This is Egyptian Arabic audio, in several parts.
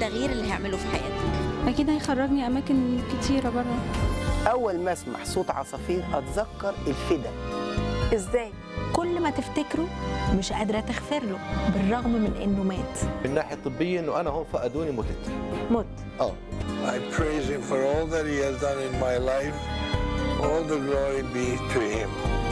التغيير اللي هيعمله في حياتك اكيد هيخرجني اماكن كتيره بره اول ما اسمع صوت عصافير اتذكر الفدا ازاي كل ما تفتكره مش قادره تغفر له بالرغم من انه مات من الناحيه الطبيه انه انا هم فقدوني متت مت اه I praise him for all that he has done in my life. All the glory be to him.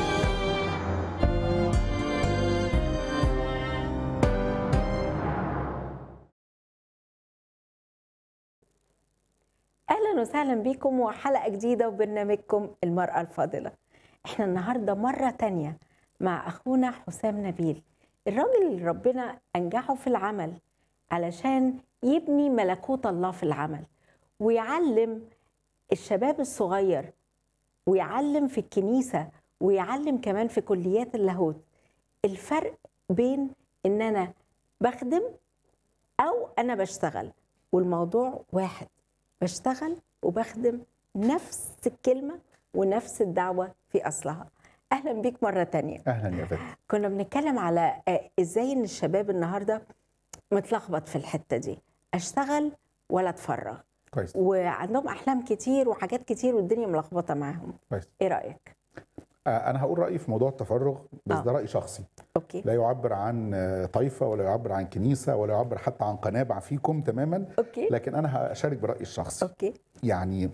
اهلا وسهلا بيكم وحلقه جديده وبرنامجكم المراه الفاضله احنا النهارده مره تانية مع اخونا حسام نبيل الراجل اللي ربنا انجحه في العمل علشان يبني ملكوت الله في العمل ويعلم الشباب الصغير ويعلم في الكنيسه ويعلم كمان في كليات اللاهوت الفرق بين ان انا بخدم او انا بشتغل والموضوع واحد بشتغل وبخدم نفس الكلمة ونفس الدعوة في أصلها أهلا بيك مرة تانية اهلا يا فتحي كنا بنتكلم على آه، إزاي إن الشباب النهاردة متلخبط في الحتة دي أشتغل ولا أتفرغ كويس وعندهم أحلام كتير وحاجات كتير والدنيا ملخبطة معاهم كويس إيه رأيك؟ آه انا هقول رايي في موضوع التفرغ بس آه. ده راي شخصي أوكي لا يعبر عن آه، طائفه ولا يعبر عن كنيسه ولا يعبر حتى عن قنابع فيكم تماما أوكي لكن انا هشارك برايي الشخصي أوكي يعني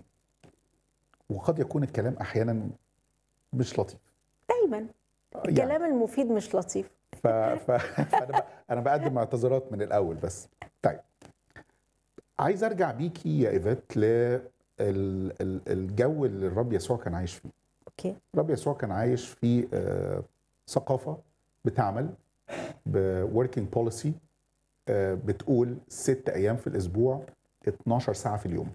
وقد يكون الكلام احيانا مش لطيف دايما يعني الكلام المفيد مش لطيف ف... ف... فانا ب... انا بقدم اعتذارات من الاول بس طيب عايز ارجع بيكي يا ايفات ل ال- ال- الجو اللي الرب يسوع كان عايش فيه أوكي الرب يسوع كان عايش في آه، ثقافة بتعمل بوركينج بوليسي بتقول ست أيام في الأسبوع 12 ساعة في اليوم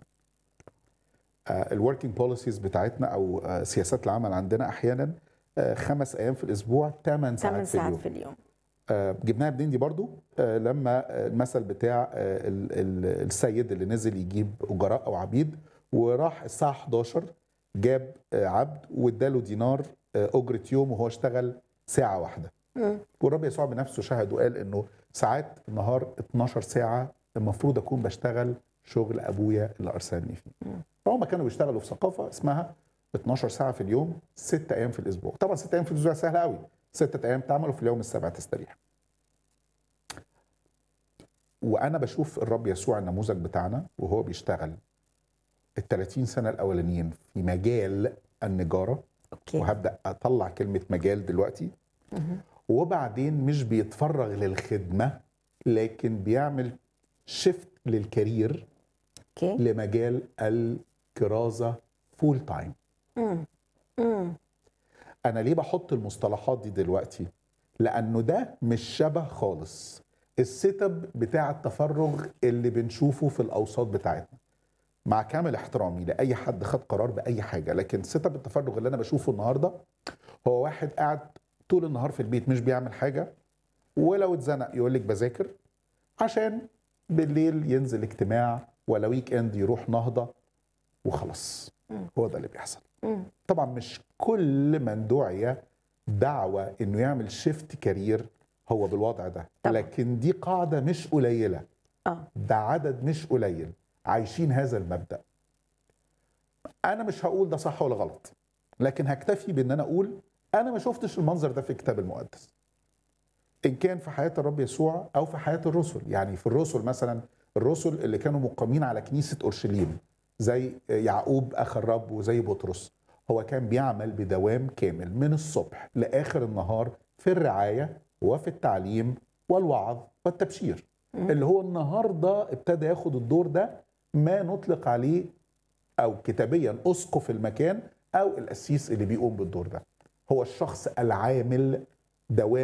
الوركينج بوليسيز بتاعتنا أو آه، سياسات العمل عندنا أحيانا آه، خمس أيام في الأسبوع 8 8 ساعات في ساعات اليوم في اليوم آه، جبناها منين دي برضو آه، لما آه، المثل بتاع آه، ال- ال- السيد اللي نزل يجيب أجراء أو عبيد وراح الساعة 11 جاب آه، عبد واداله دينار آه، أجرة يوم وهو اشتغل ساعة واحدة مم. والرب يسوع بنفسه شهد وقال إنه ساعات النهار 12 ساعة المفروض أكون بشتغل شغل أبويا اللي أرسلني فيه فهم كانوا بيشتغلوا في ثقافة اسمها 12 ساعة في اليوم ست أيام في الأسبوع طبعا ست أيام في الأسبوع سهلة قوي ستة أيام تعمل وفي اليوم السابع تستريح وانا بشوف الرب يسوع النموذج بتاعنا وهو بيشتغل ال 30 سنه الاولانيين في مجال النجاره أوكي وهبدا اطلع كلمه مجال دلوقتي مهم. وبعدين مش بيتفرغ للخدمه لكن بيعمل شيفت للكارير أوكي لمجال الكرازه فول تايم مم. مم. انا ليه بحط المصطلحات دي دلوقتي لانه ده مش شبه خالص السيت اب بتاع التفرغ اللي بنشوفه في الاوساط بتاعتنا مع كامل احترامي لاي حد خد قرار باي حاجه لكن سيت اب التفرغ اللي انا بشوفه النهارده هو واحد قاعد طول النهار في البيت مش بيعمل حاجه ولو اتزنق يقول لك بذاكر عشان بالليل ينزل اجتماع ولا ويك اند يروح نهضه وخلاص مم. هو ده اللي بيحصل مم. طبعا مش كل من دعي دعوة انه يعمل شيفت كارير هو بالوضع ده طبعا. لكن دي قاعدة مش قليلة اه ده عدد مش قليل عايشين هذا المبدأ انا مش هقول ده صح ولا غلط لكن هكتفي بان انا اقول انا ما شفتش المنظر ده في الكتاب المقدس ان كان في حياه الرب يسوع او في حياه الرسل يعني في الرسل مثلا الرسل اللي كانوا مقامين على كنيسه اورشليم زي يعقوب اخ الرب وزي بطرس هو كان بيعمل بدوام كامل من الصبح لاخر النهار في الرعايه وفي التعليم والوعظ والتبشير اللي هو النهارده ابتدى ياخد الدور ده ما نطلق عليه او كتابيا اسقف المكان او القسيس اللي بيقوم بالدور ده هو الشخص العامل دوام